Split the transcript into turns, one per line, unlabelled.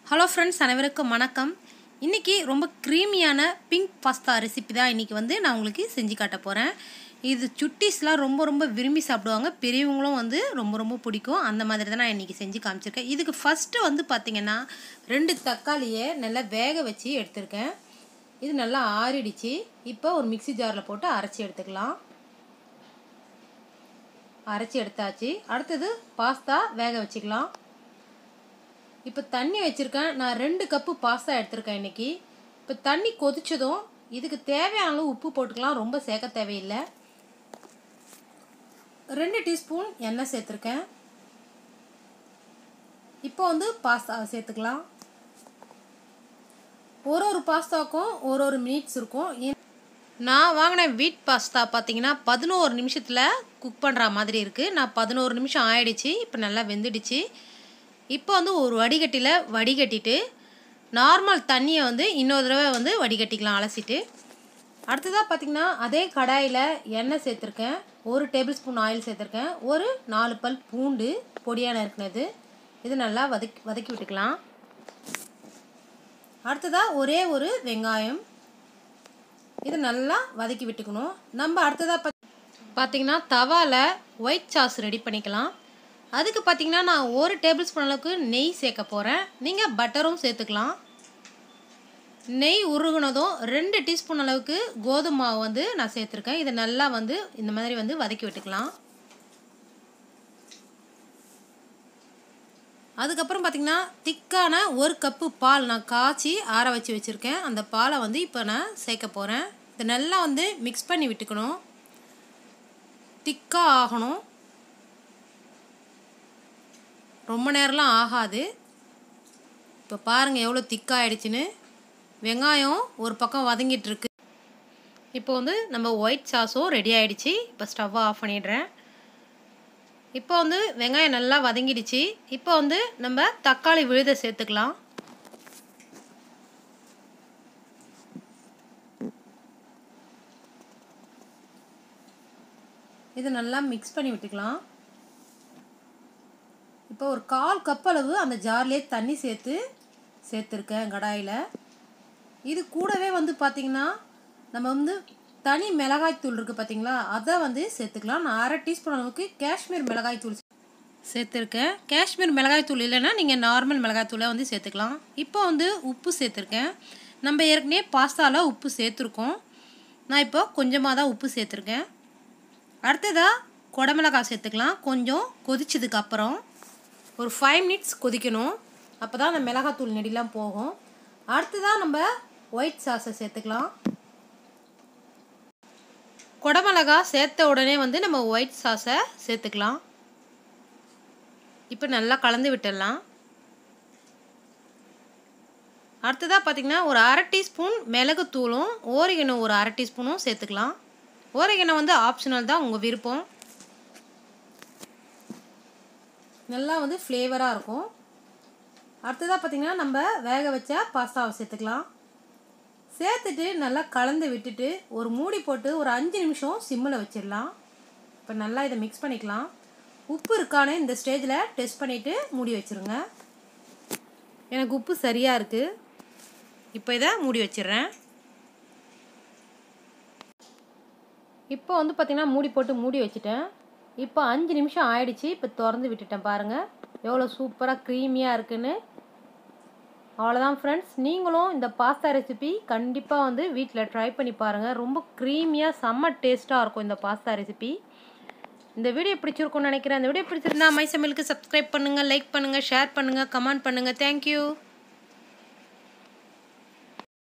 hello friends அனைவருக்கும் வணக்கம் இன்றைக்கி ரொம்ப க்ரீமியான பிங்க் பாஸ்தா ரெசிபி தான் இன்றைக்கி வந்து நான் உங்களுக்கு செஞ்சு காட்ட போகிறேன் இது சுட்டீஸ்லாம் ரொம்ப ரொம்ப விரும்பி சாப்பிடுவாங்க பெரியவங்களும் வந்து ரொம்ப ரொம்ப பிடிக்கும் அந்த மாதிரி தான் நான் இன்றைக்கி செஞ்சு காமிச்சிருக்கேன் இதுக்கு ஃபஸ்ட்டு வந்து பார்த்திங்கன்னா ரெண்டு தக்காளியை நல்லா வேக வச்சு எடுத்திருக்கேன் இது நல்லா ஆறிடுச்சு இப்போ ஒரு மிக்ஸி ஜாரில் போட்டு அரைச்சி எடுத்துக்கலாம் அரைச்சி எடுத்தாச்சு அடுத்தது பாஸ்தா வேக வச்சுக்கலாம் இப்போ தண்ணி வச்சுருக்கேன் நான் ரெண்டு கப்பு பாஸ்தா எடுத்திருக்கேன் இன்றைக்கி இப்போ தண்ணி கொதிச்சதும் இதுக்கு தேவையான அளவு உப்பு போட்டுக்கலாம் ரொம்ப சேர்க்க தேவையில்லை ரெண்டு டீஸ்பூன் எண்ணெய் சேர்த்துருக்கேன் இப்போ வந்து பாஸ்தா சேர்த்துக்கலாம் ஒரு ஒரு பாஸ்தாவுக்கும் ஒரு ஒரு மினிட்ஸ் இருக்கும் நான் வாங்கின வீட் பாஸ்தா பார்த்தீங்கன்னா பதினோரு நிமிஷத்தில் குக் பண்ணுற மாதிரி இருக்குது நான் பதினோரு நிமிஷம் ஆயிடுச்சு இப்போ நல்லா வெந்துடுச்சு இப்போ வந்து ஒரு வடிகட்டியில் வடிகட்டிட்டு நார்மல் தண்ணியை வந்து இன்னொரு தடவை வந்து வடிகட்டிக்கலாம் அலசிட்டு அடுத்ததாக பார்த்திங்கன்னா அதே கடாயில் எண்ணெய் சேர்த்துருக்கேன் ஒரு டேபிள் ஸ்பூன் ஆயில் சேர்த்துருக்கேன் ஒரு நாலு பல் பூண்டு பொடியான இருக்கிறது இது நல்லா வதக்கி வதக்கி விட்டுக்கலாம் அடுத்ததாக ஒரே ஒரு வெங்காயம் இது நல்லா வதக்கி விட்டுக்கணும் நம்ம அடுத்ததாக பார்த்து பார்த்திங்கன்னா தவாவில் ஒயிட் சாஸ் ரெடி பண்ணிக்கலாம் அதுக்கு பார்த்திங்கன்னா நான் ஒரு டேபிள் ஸ்பூன் அளவுக்கு நெய் சேர்க்க போகிறேன் நீங்கள் பட்டரும் சேர்த்துக்கலாம் நெய் உருகுனதும் ரெண்டு டீஸ்பூன் அளவுக்கு கோதுமை மாவு வந்து நான் சேர்த்துருக்கேன் இதை நல்லா வந்து இந்த மாதிரி வந்து வதக்கி விட்டுக்கலாம் அதுக்கப்புறம் பார்த்திங்கன்னா திக்கான ஒரு கப்பு பால் நான் காய்ச்சி ஆற வச்சு வச்சுருக்கேன் அந்த பாலை வந்து இப்போ நான் சேர்க்க போகிறேன் இதை நல்லா வந்து மிக்ஸ் பண்ணி விட்டுக்கணும் திக்காக ஆகணும் ரொம்ப நேரம்லாம் ஆகாது இப்போ பாருங்கள் எவ்வளோ திக்காகிடுச்சின்னு வெங்காயம் ஒரு பக்கம் வதங்கிட்டுருக்கு இப்போ வந்து நம்ம ஒயிட் சாஸும் ரெடி ஆகிடுச்சு இப்போ ஸ்டவ்வை ஆஃப் பண்ணிடுறேன் இப்போ வந்து வெங்காயம் நல்லா வதங்கிடுச்சு இப்போ வந்து நம்ம தக்காளி விழுத சேர்த்துக்கலாம் இது நல்லா மிக்ஸ் பண்ணி விட்டுக்கலாம் இப்போ ஒரு கால் கப் அளவு அந்த ஜார்லேயே தண்ணி சேர்த்து சேர்த்துருக்கேன் கடாயில் இது கூடவே வந்து பார்த்திங்கன்னா நம்ம வந்து தனி மிளகாய் தூள் இருக்குது பார்த்தீங்களா அதை வந்து சேர்த்துக்கலாம் நான் அரை டீஸ்பூன் அளவுக்கு காஷ்மீர் மிளகாய் தூள் சேர்த்துருக்கேன் காஷ்மீர் மிளகாய் தூள் இல்லைன்னா நீங்கள் நார்மல் மிளகாய் தூளை வந்து சேர்த்துக்கலாம் இப்போ வந்து உப்பு சேர்த்துருக்கேன் நம்ம ஏற்கனவே பாஸ்தாவில் உப்பு சேர்த்துருக்கோம் நான் இப்போ கொஞ்சமாக தான் உப்பு சேர்த்துருக்கேன் அடுத்ததாக குடமிளகாய் சேர்த்துக்கலாம் கொஞ்சம் கொதிச்சதுக்கு அப்புறம் ஒரு ஃபைவ் மினிட்ஸ் கொதிக்கணும் அப்போ தான் அந்த மிளகாத்தூள் நெடிலாம் போகும் அடுத்ததாக நம்ம ஒயிட் சாஸை சேர்த்துக்கலாம் குடமிளகா சேர்த்த உடனே வந்து நம்ம ஒயிட் சாஸை சேர்த்துக்கலாம் இப்போ நல்லா கலந்து விட்டுடலாம் அடுத்ததாக பார்த்திங்கன்னா ஒரு அரை டீஸ்பூன் மிளகுத்தூளும் ஓரிகனம் ஒரு அரை டீஸ்பூனும் சேர்த்துக்கலாம் ஓரிகனம் வந்து ஆப்ஷனல் தான் உங்கள் விருப்பம் நல்லா வந்து ஃப்ளேவராக இருக்கும் அடுத்ததாக பார்த்திங்கன்னா நம்ம வேக வச்ச பாஸ்தாவை சேர்த்துக்கலாம் சேர்த்துட்டு நல்லா கலந்து விட்டுட்டு ஒரு மூடி போட்டு ஒரு அஞ்சு நிமிஷம் சிம்மில் வச்சிடலாம் இப்போ நல்லா இதை மிக்ஸ் பண்ணிக்கலாம் உப்பு இருக்கானே இந்த ஸ்டேஜில் டெஸ்ட் பண்ணிவிட்டு மூடி வச்சுருங்க எனக்கு உப்பு சரியாக இருக்குது இப்போ இதை மூடி வச்சிடுறேன் இப்போ வந்து பார்த்திங்கன்னா மூடி போட்டு மூடி வச்சுட்டேன் இப்போ அஞ்சு நிமிஷம் ஆயிடுச்சு இப்போ திறந்து விட்டுட்டேன் பாருங்கள் எவ்வளோ சூப்பராக க்ரீமியாக இருக்குன்னு அவ்வளோதான் ஃப்ரெண்ட்ஸ் நீங்களும் இந்த பாஸ்தா ரெசிபி கண்டிப்பாக வந்து வீட்டில் ட்ரை பண்ணி பாருங்கள் ரொம்ப க்ரீமியாக செம்ம டேஸ்ட்டாக இருக்கும் இந்த பாஸ்தா ரெசிபி இந்த வீடியோ பிடிச்சிருக்கும்னு நினைக்கிறேன் இந்த வீடியோ பிடிச்சிருந்தா மை சமையலுக்கு சப்ஸ்கிரைப் பண்ணுங்கள் லைக் பண்ணுங்கள் ஷேர் பண்ணுங்கள் கமெண்ட் பண்ணுங்கள் தேங்க்யூ